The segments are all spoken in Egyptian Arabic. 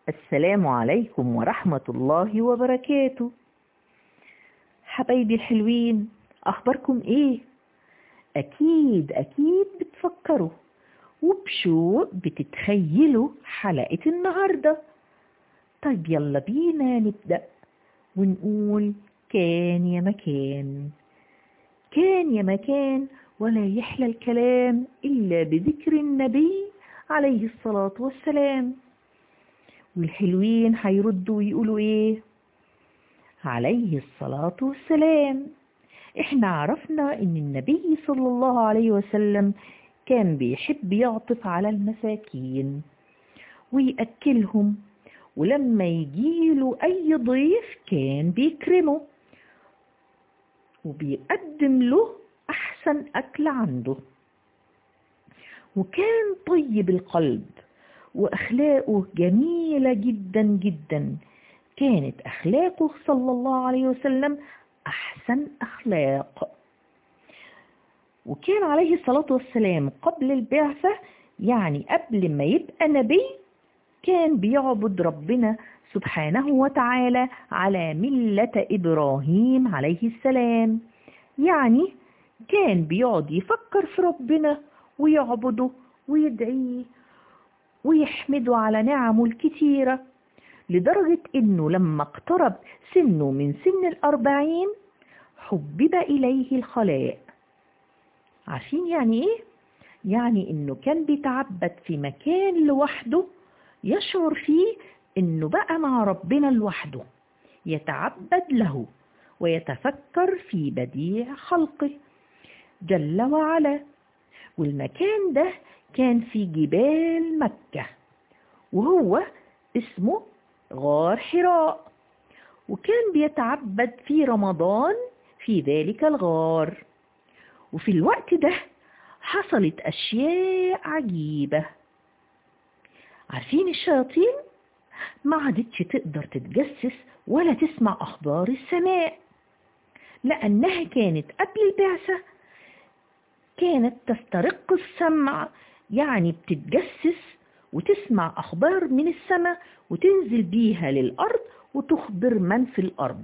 السلام عليكم ورحمة الله وبركاته حبايبي الحلوين أخباركم إيه؟ أكيد أكيد بتفكروا وبشوق بتتخيلوا حلقة النهاردة طيب يلا بينا نبدأ ونقول كان يا مكان كان يا مكان ولا يحلى الكلام إلا بذكر النبي عليه الصلاة والسلام والحلوين هيردوا ويقولوا ايه عليه الصلاة والسلام احنا عرفنا ان النبي صلى الله عليه وسلم كان بيحب يعطف على المساكين ويأكلهم ولما يجيله أي ضيف كان بيكرمه وبيقدم له أحسن أكل عنده وكان طيب القلب وأخلاقه جميلة جدا جدا كانت أخلاقه صلى الله عليه وسلم أحسن أخلاق وكان عليه الصلاة والسلام قبل البعثة يعني قبل ما يبقى نبي كان بيعبد ربنا سبحانه وتعالى على ملة إبراهيم عليه السلام يعني كان بيقعد يفكر في ربنا ويعبده ويدعيه ويحمده على نعمه الكتيرة لدرجة انه لما اقترب سنه من سن الاربعين حبب اليه الخلاء عارفين يعني ايه؟ يعني انه كان بيتعبد في مكان لوحده يشعر فيه انه بقى مع ربنا لوحده يتعبد له ويتفكر في بديع خلقه جل وعلا والمكان ده كان في جبال مكة وهو اسمه غار حراء وكان بيتعبد في رمضان في ذلك الغار وفي الوقت ده حصلت أشياء عجيبة عارفين الشياطين ما عادتش تقدر تتجسس ولا تسمع أخبار السماء لأنها كانت قبل البعثة كانت تسترق السمع يعني بتتجسس وتسمع أخبار من السماء وتنزل بيها للأرض وتخبر من في الأرض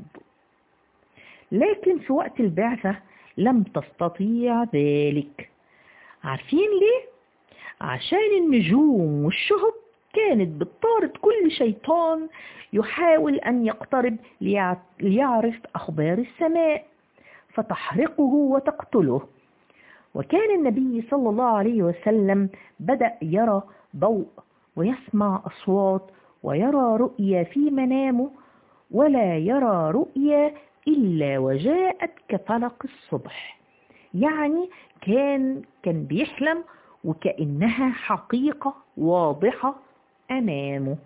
لكن في وقت البعثة لم تستطيع ذلك عارفين ليه؟ عشان النجوم والشهب كانت بتطارد كل شيطان يحاول أن يقترب ليعرف أخبار السماء فتحرقه وتقتله وكان النبي صلى الله عليه وسلم بدأ يرى ضوء ويسمع أصوات ويرى رؤيا في منامه ولا يرى رؤيا إلا وجاءت كفلق الصبح يعني كان كان بيحلم وكأنها حقيقة واضحة أمامه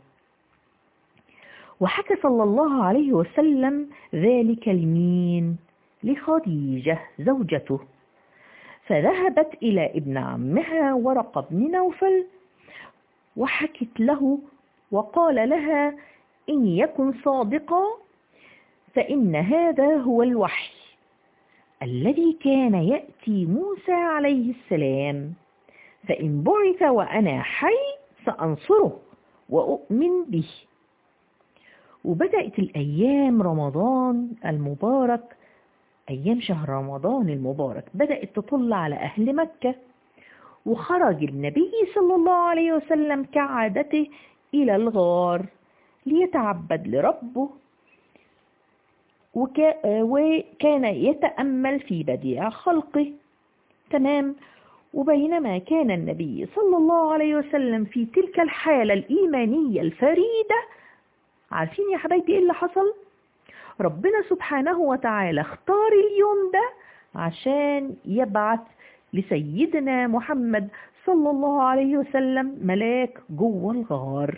وحكى صلى الله عليه وسلم ذلك لمين لخديجة زوجته فذهبت إلى ابن عمها ورقة بن نوفل وحكت له وقال لها إن يكن صادقا فإن هذا هو الوحي الذي كان يأتي موسى عليه السلام فإن بعث وأنا حي سأنصره وأؤمن به وبدأت الأيام رمضان المبارك أيام شهر رمضان المبارك بدأت تطل على أهل مكة وخرج النبي صلى الله عليه وسلم كعادته إلى الغار ليتعبد لربه وكان يتأمل في بديع خلقه تمام وبينما كان النبي صلى الله عليه وسلم في تلك الحالة الإيمانية الفريدة عارفين يا حبايبي إيه اللي حصل؟ ربنا سبحانه وتعالى اختار اليوم ده عشان يبعث لسيدنا محمد صلى الله عليه وسلم ملاك جوه الغار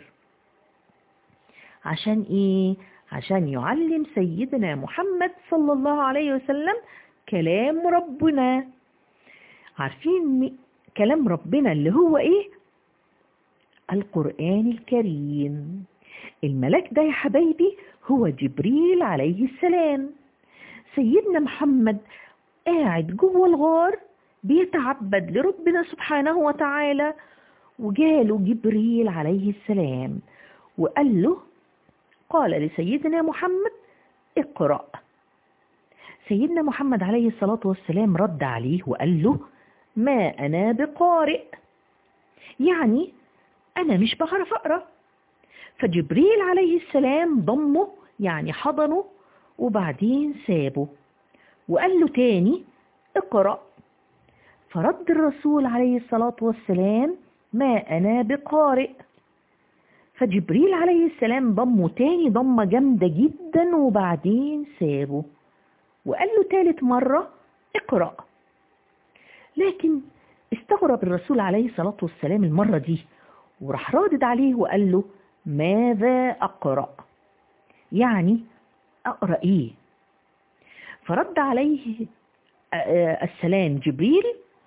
عشان ايه عشان يعلم سيدنا محمد صلى الله عليه وسلم كلام ربنا عارفين كلام ربنا اللي هو ايه القرآن الكريم الملاك ده يا حبايبي هو جبريل عليه السلام سيدنا محمد قاعد جوه الغار بيتعبد لربنا سبحانه وتعالى وجاله جبريل عليه السلام وقال له قال لسيدنا محمد اقرأ سيدنا محمد عليه الصلاة والسلام رد عليه وقال له ما أنا بقارئ يعني أنا مش بعرف أقرأ فجبريل عليه السلام ضمه يعني حضنه وبعدين سابه وقال له تاني اقرأ فرد الرسول عليه الصلاة والسلام ما أنا بقارئ فجبريل عليه السلام ضمه تاني ضمة جامدة جدا وبعدين سابه وقال له تالت مرة اقرأ لكن استغرب الرسول عليه الصلاة والسلام المرة دي وراح رادد عليه وقال له ماذا أقرأ يعني أقرأ إيه فرد عليه السلام جبريل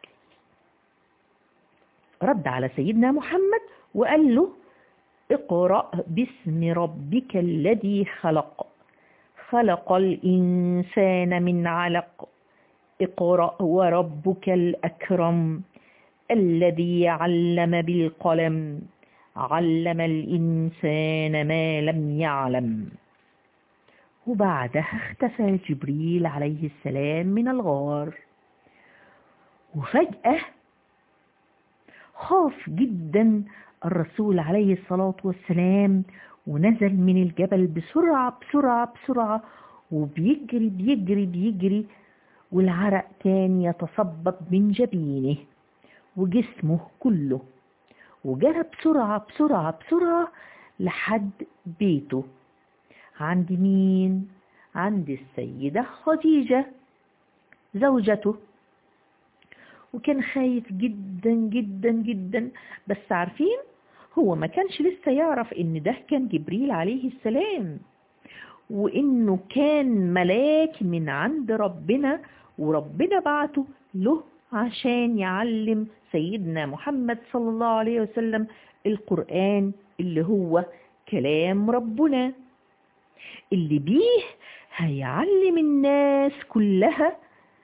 رد على سيدنا محمد وقال له اقرأ باسم ربك الذي خلق خلق الإنسان من علق اقرأ وربك الأكرم الذي علم بالقلم علم الإنسان ما لم يعلم وبعدها اختفى جبريل عليه السلام من الغار وفجأة خاف جدا الرسول عليه الصلاة والسلام ونزل من الجبل بسرعة بسرعة بسرعة وبيجري بيجري بيجري والعرق كان يتصبب من جبينه وجسمه كله وجرى بسرعة بسرعة بسرعة لحد بيته عند مين؟ عند السيدة خديجة زوجته وكان خايف جدا جدا جدا بس عارفين هو ما كانش لسه يعرف ان ده كان جبريل عليه السلام وانه كان ملاك من عند ربنا وربنا بعته له عشان يعلم سيدنا محمد صلى الله عليه وسلم القرآن اللي هو كلام ربنا اللي بيه هيعلم الناس كلها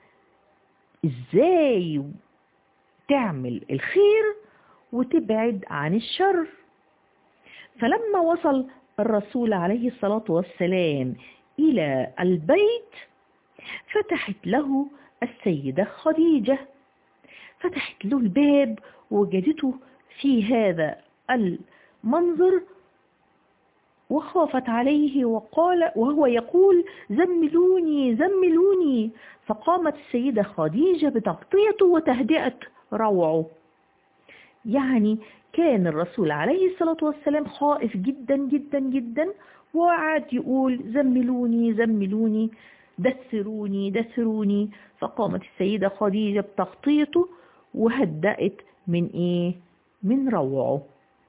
ازاي تعمل الخير وتبعد عن الشر فلما وصل الرسول عليه الصلاة والسلام إلى البيت فتحت له السيدة خديجة فتحت له الباب ووجدته في هذا المنظر وخافت عليه وقال وهو يقول زملوني زملوني فقامت السيدة خديجة بتغطيته وتهدئة روعه يعني كان الرسول عليه الصلاة والسلام خائف جدا جدا جدا وقعد يقول زملوني زملوني دثروني دثروني فقامت السيدة خديجة بتغطيته وهدأت من ايه من روعه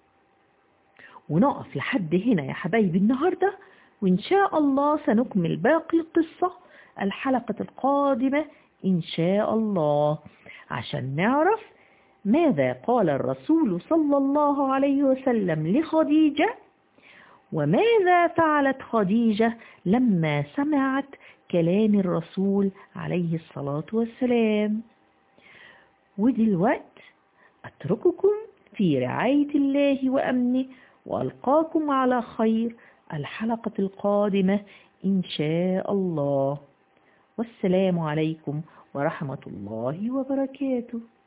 ونقف لحد هنا يا حبايبي النهاردة وإن شاء الله سنكمل باقي القصة الحلقة القادمة إن شاء الله عشان نعرف ماذا قال الرسول صلى الله عليه وسلم لخديجة وماذا فعلت خديجة لما سمعت كلام الرسول عليه الصلاة والسلام ودلوقت أترككم في رعاية الله وأمنه وألقاكم على خير الحلقة القادمة إن شاء الله والسلام عليكم ورحمة الله وبركاته